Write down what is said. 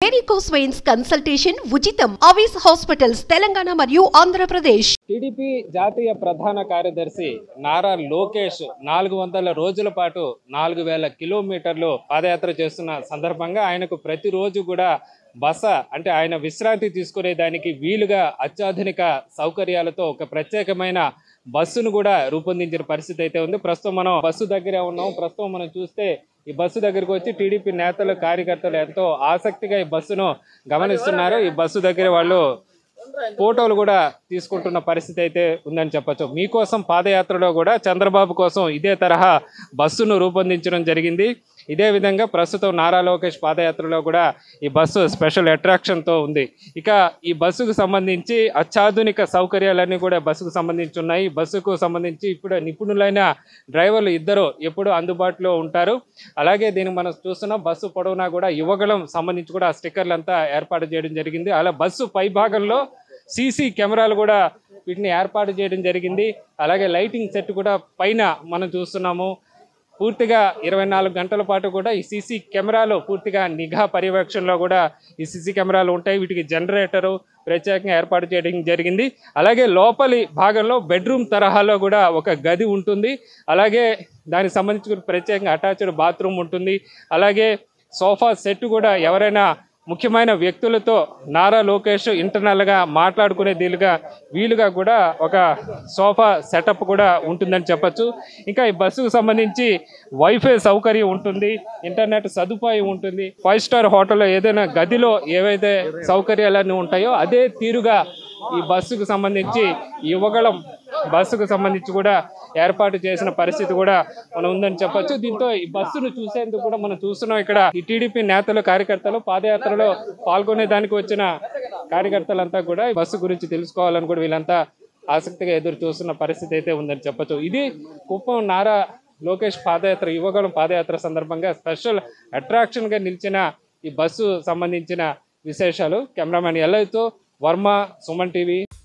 varicose veins consultation ఉచితం అవిస్ hospitals Telangana మరియు Andhra Pradesh TDP జాతీయ ప్రధాన కార్యదర్శి నారా లోకేష్ నాలుగు వందల రోజుల పాటు నాలుగు వేల కిలోమీటర్లు పాదయాత్ర చేస్తున్న సందర్భంగా ఆయనకు ప్రతిరోజు కూడా బస అంటే ఆయన విశ్రాంతి తీసుకునే దానికి వీలుగా అత్యాధునిక సౌకర్యాలతో ఒక ప్రత్యేకమైన బస్సును కూడా రూపొందించిన పరిస్థితి అయితే ఉంది ప్రస్తుతం మనం బస్సు దగ్గరే ఉన్నాం ప్రస్తుతం మనం చూస్తే ఈ బస్సు దగ్గరకు వచ్చి టీడీపీ నేతలు కార్యకర్తలు ఎంతో ఆసక్తిగా ఈ బస్సును గమనిస్తున్నారు ఈ బస్సు దగ్గర వాళ్ళు ఫోటోలు కూడా తీసుకుంటున్న పరిస్థితి అయితే ఉందని చెప్పొచ్చు మీకోసం పాదయాత్రలో కూడా చంద్రబాబు కోసం ఇదే తరహా బస్సును రూపొందించడం జరిగింది ఇదే విధంగా ప్రస్తుతం నారా లోకేష్ పాదయాత్రలో కూడా ఈ బస్సు స్పెషల్ అట్రాక్షన్తో ఉంది ఇక ఈ బస్సుకు సంబంధించి అత్యాధునిక సౌకర్యాలన్నీ కూడా బస్సుకు సంబంధించి ఉన్నాయి ఈ బస్సుకు సంబంధించి ఇప్పుడు నిపుణులైన డ్రైవర్లు ఇద్దరు ఎప్పుడు అందుబాటులో ఉంటారు అలాగే దీనికి మనం చూస్తున్నాం బస్సు పొడవునా కూడా యువగళం సంబంధించి కూడా స్టిక్కర్లు అంతా ఏర్పాటు చేయడం జరిగింది అలా బస్సు పై భాగంలో సీసీ కెమెరాలు కూడా వీటిని ఏర్పాటు చేయడం జరిగింది అలాగే లైటింగ్ సెట్ కూడా పైన మనం చూస్తున్నాము పూర్తిగా ఇరవై నాలుగు గంటల పాటు కూడా ఈ సీసీ కెమెరాలు పూర్తిగా నిఘా పర్యవేక్షణలో కూడా ఈ సీసీ కెమెరాలు ఉంటాయి వీటికి జనరేటరు ప్రత్యేకంగా ఏర్పాటు చేయడం జరిగింది అలాగే లోపలి భాగంలో బెడ్రూమ్ తరహాలో కూడా ఒక గది ఉంటుంది అలాగే దానికి సంబంధించి ప్రత్యేకంగా అటాచ్డ్ బాత్రూమ్ ఉంటుంది అలాగే సోఫా సెట్ కూడా ఎవరైనా ముఖ్యమైన వ్యక్తులతో నారా లోకేష్ ఇంటర్నల్గా మాట్లాడుకునే దీలుగా వీలుగా కూడా ఒక సోఫా సెటప్ కూడా ఉంటుందని చెప్పొచ్చు ఇంకా ఈ బస్సుకు సంబంధించి వైఫై సౌకర్యం ఉంటుంది ఇంటర్నెట్ సదుపాయం ఉంటుంది ఫైవ్ స్టార్ హోటల్లో ఏదైనా గదిలో ఏవైతే సౌకర్యాలన్నీ ఉంటాయో అదే తీరుగా ఈ బస్సుకు సంబంధించి యువగళం బస్సుకు సంబంధించి కూడా ఏర్పాటు చేసిన పరిస్థితి కూడా మనం ఉందని చెప్పొచ్చు దీంతో ఈ బస్సును చూసేందుకు కూడా మనం చూస్తున్నాం ఇక్కడ ఈ టీడీపీ నేతలు కార్యకర్తలు పాదయాత్రలో పాల్గొనే దానికి వచ్చిన కార్యకర్తలంతా కూడా ఈ బస్సు గురించి తెలుసుకోవాలని కూడా వీళ్ళంతా ఆసక్తిగా ఎదురు చూస్తున్న పరిస్థితి అయితే ఉందని చెప్పొచ్చు ఇది కుప్పం నారా లోకేష్ పాదయాత్ర యువగళం పాదయాత్ర సందర్భంగా స్పెషల్ అట్రాక్షన్గా నిలిచిన ఈ బస్సు సంబంధించిన విశేషాలు కెమెరామెన్ ఎల్లయ్యతో వర్మ సుమన్ టీవీ